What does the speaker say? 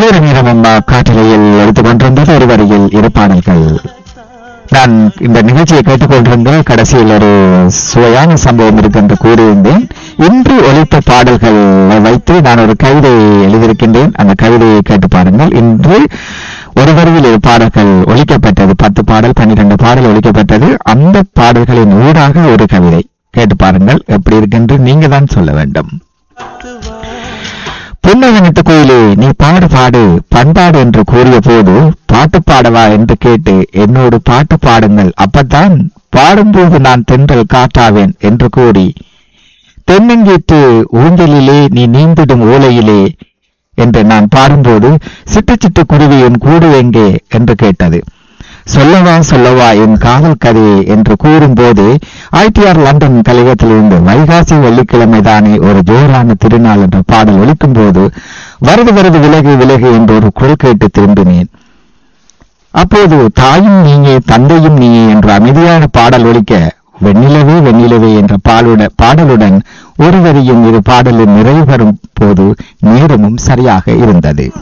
தொழில் நேரம் காட்டிலையில் எடுத்துக் கொண்டிருந்தது ஒரு வரியில் இரு பாடல்கள் நான் இந்த நிகழ்ச்சியை கேட்டுக்கொண்டிருந்த கடைசியில் ஒரு சுவையான சம்பவம் இருக்கு என்று கூறியிருந்தேன் இன்று ஒலித்த பாடல்களை வைத்து நான் ஒரு கவிதை எழுதியிருக்கின்றேன் அந்த கவிதையை கேட்டு பாருங்கள் இன்று ஒரு வரியில் இரு பாடல்கள் ஒலிக்கப்பட்டது பத்து பாடல் பன்னிரண்டு பாடல் ஒலிக்கப்பட்டது அந்த பாடல்களின் ஊடாக ஒரு கவிதை கேட்டு பாருங்கள் எப்படி இருக்குன்று நீங்க தான் சொல்ல வேண்டும் புன்னகனித்த கோயிலே நீ பாடு பாடு பண்பாடு என்று கூறிய போது பாட்டு பாடவா என்று கேட்டு என்னோடு பாட்டு பாடுங்கள் அப்பத்தான் பாடும்போது நான் தென்றல் காட்டாவேன் என்று கூறி தென்னங்கீட்டு ஊஞ்சலிலே நீ நீந்திடும் ஓலையிலே என்று நான் பாடும்போது சிட்டு சிட்டு குருவி உன் கூடு எங்கே என்று கேட்டது சொல்லவா சொல்லவா என் காதல் கதையே என்று கூறும்போது ஐடிஆர் லண்டன் கழகத்திலிருந்து வைகாசி வெள்ளிக்கிழமை தானே ஒரு ஜோரான திருநாள் என்ற பாடல் ஒலிக்கும் போது வருது வருது விலகு விலகு என்று ஒரு குரல் கேட்டு திரும்பினேன் அப்போது தாயும் நீயே தந்தையும் நீயே என்ற அமைதியான பாடல் ஒலிக்க வெண்ணிலவே வெண்ணிலவே என்ற பாலுட பாடலுடன் ஒரு வரியும் இரு பாடலின் நிறைவு பெறும் போது நேரமும் சரியாக இருந்தது